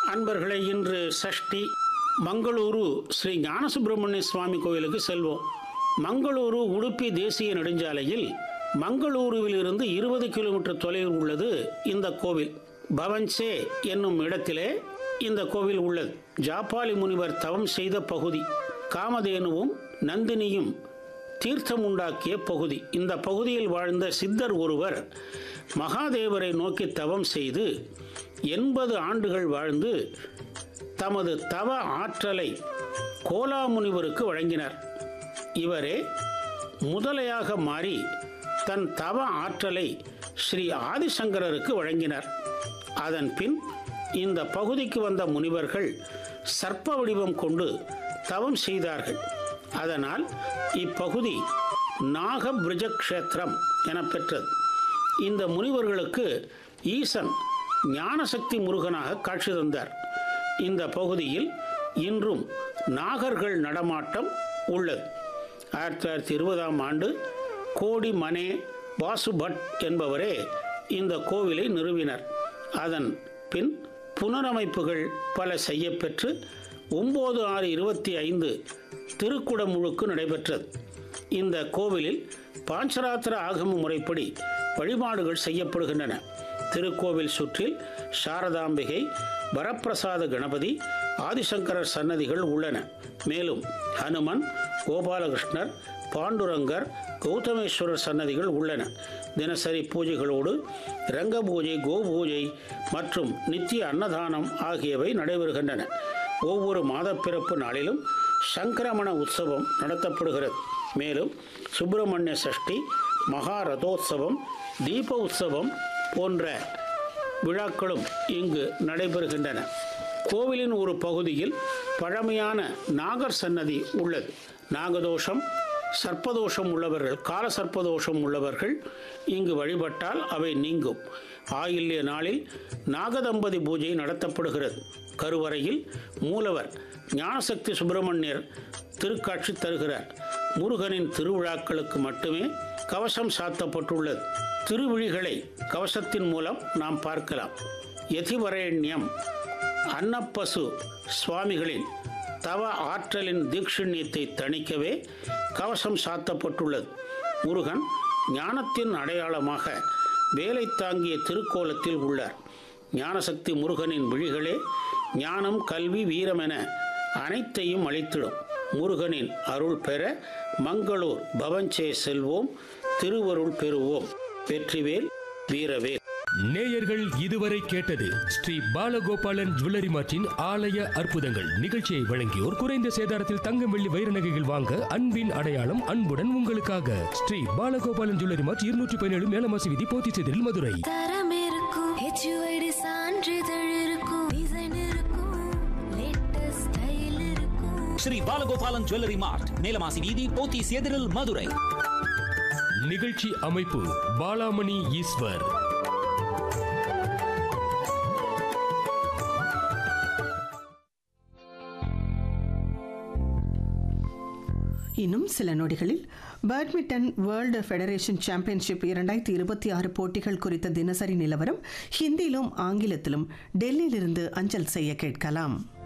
அன்பர்களே இன்று சஷ்டி மங்களூரு ஸ்ரீ ஞானசுப்பிரமணிய சுவாமி கோயிலுக்கு செல்வோம் மங்களூரு உடுப்பி தேசிய நெடுஞ்சாலையில் மங்களூருவிலிருந்து இருபது கிலோமீட்டர் தொலைவில் உள்ளது இந்த கோவில் பவன்சே என்னும் இடத்திலே இந்த கோவில் உள்ளது ஜாப்பாலி முனிவர் தவம் செய்த பகுதி காமதேனுவும் நந்தினியும் தீர்த்தம் உண்டாக்கிய பகுதி இந்த பகுதியில் வாழ்ந்த சித்தர் ஒருவர் மகாதேவரை நோக்கி தவம் செய்து எண்பது ஆண்டுகள் வாழ்ந்து தமது தவ ஆற்றலை கோலாமுனிவருக்கு வழங்கினார் இவரே முதலையாக மாறி தன் தவ ஆற்றலை ஸ்ரீ ஆதிசங்கரருக்கு வழங்கினார் அதன் பின் இந்த பகுதிக்கு வந்த முனிவர்கள் சர்ப்ப வடிவம் கொண்டு தவம் செய்தார்கள் அதனால் இப்பகுதி நாகபிருஜ க்ஷேத்திரம் என பெற்றது இந்த முனிவர்களுக்கு ஈசன் ஞானசக்தி முருகனாக காட்சி தந்தார் இந்த பகுதியில் இன்றும் நாகர்கள் நடமாட்டம் உள்ளது ஆயிரத்தி தொள்ளாயிரத்தி இருபதாம் ஆண்டு கோடி மனே வாசுபட் என்பவரே இந்த கோவிலை நிறுவினர் அதன் பின் புனரமைப்புகள் பல செய்யப்பெற்று ஒம்பது ஆறு இருபத்தி ஐந்து திருக்குடமுழுக்கு நடைபெற்றது இந்த கோவிலில் பாஞ்சராத்திர ஆகம முறைப்படி வழிபாடுகள் செய்யப்படுகின்றன திருக்கோவில் சுற்றில் சாரதாம்பிகை வரப்பிரசாத கணபதி ஆதிசங்கரர் சன்னதிகள் உள்ளன மேலும் ஹனுமன் கோபாலகிருஷ்ணர் பாண்டுரங்கர் கௌதமேஸ்வரர் சன்னதிகள் உள்ளன தினசரி பூஜைகளோடு ரங்க பூஜை கோபூஜை மற்றும் நித்திய அன்னதானம் ஆகியவை நடைபெறுகின்றன ஒவ்வொரு மாதப்பிறப்பு நாளிலும் சங்கிரமண உற்சவம் நடத்தப்படுகிறது மேலும் சுப்பிரமணிய சஷ்டி மகா ரதோத்சவம் தீப உற்சவம் போன்ற விழாக்களும் இங்கு நடைபெறுகின்றன கோவிலின் ஒரு பகுதியில் பழமையான நாகர் சன்னதி உள்ளது நாகதோஷம் சர்ப்பதோஷம் உள்ளவர்கள் கால சர்ப்பதோஷம் உள்ளவர்கள் இங்கு வழிபட்டால் அவை நீங்கும் ஆயில்ய நாளில் நாகதம்பதி பூஜை நடத்தப்படுகிறது கருவறையில் மூலவர் ஞானசக்தி சுப்பிரமணியர் திருக்காட்சி தருகிறார் முருகனின் திருவிழாக்களுக்கு மட்டுமே கவசம் சாத்தப்பட்டுள்ளது திருவிழிகளை கவசத்தின் மூலம் நாம் பார்க்கலாம் யதிவரேண்யம் அன்னப்பசு சுவாமிகளின் தவ ஆற்றலின் தீட்சிண்யத்தை தணிக்கவே கவசம் சாத்தப்பட்டுள்ளது முருகன் ஞானத்தின் அடையாளமாக வேலை தாங்கிய திருக்கோலத்தில் உள்ளார் ஞானசக்தி முருகனின் விழிகளே ஞானம் கல்வி வீரம் என அனைத்தையும் அளித்திடும் முருகனின் அருள் பெற மங்களூர் பவஞ்சே செல்வோம் திருவருள் பெறுவோம் வெற்றிவேல் வீரவேல் நேயர்கள் இதுவரை கேட்டது ஸ்ரீ பாலகோபாலன் ஜுவல்லரி மார்ட்டின் ஆலய அற்புதங்கள் நிகழ்ச்சியை வழங்கியோர் குறைந்த சேதாரத்தில் தங்கம் வெள்ளி வைர நகைகள் வாங்க அன்பின் அடையாளம் அன்புடன் உங்களுக்காக ஸ்ரீ பாலகோபாலன் ஜுவல்லரி மார்ட் இருநூற்றி பதினேழு மேலமாசி விதி போத்திச்செதில் மதுரை தரம் இருக்கும் ஹெச்யூஐடி சான்றிதழ் இருக்கும் டிசைன் இருக்கும் லேட்டஸ்ட் ஸ்டைல் இருக்கும் ஸ்ரீ பாலகோபாலன் ஜுவல்லரி மார்ட் நீலமாசி வீதி போத்தீஸ் எதிரில் மதுரை நிகழ்ச்சி அமைப்பு பாலாமணி ஈஸ்வர் இன்னும் சில நொடிகளில் பேட்மிண்டன் வேர்ல்டு ஃபெடரேஷன் சாம்பியன்ஷிப் இரண்டாயிரத்தி இருபத்தி ஆறு போட்டிகள் குறித்த தினசரி நிலவரம் ஹிந்தியிலும் ஆங்கிலத்திலும் டெல்லியிலிருந்து அஞ்சல் செய்ய கேட்கலாம்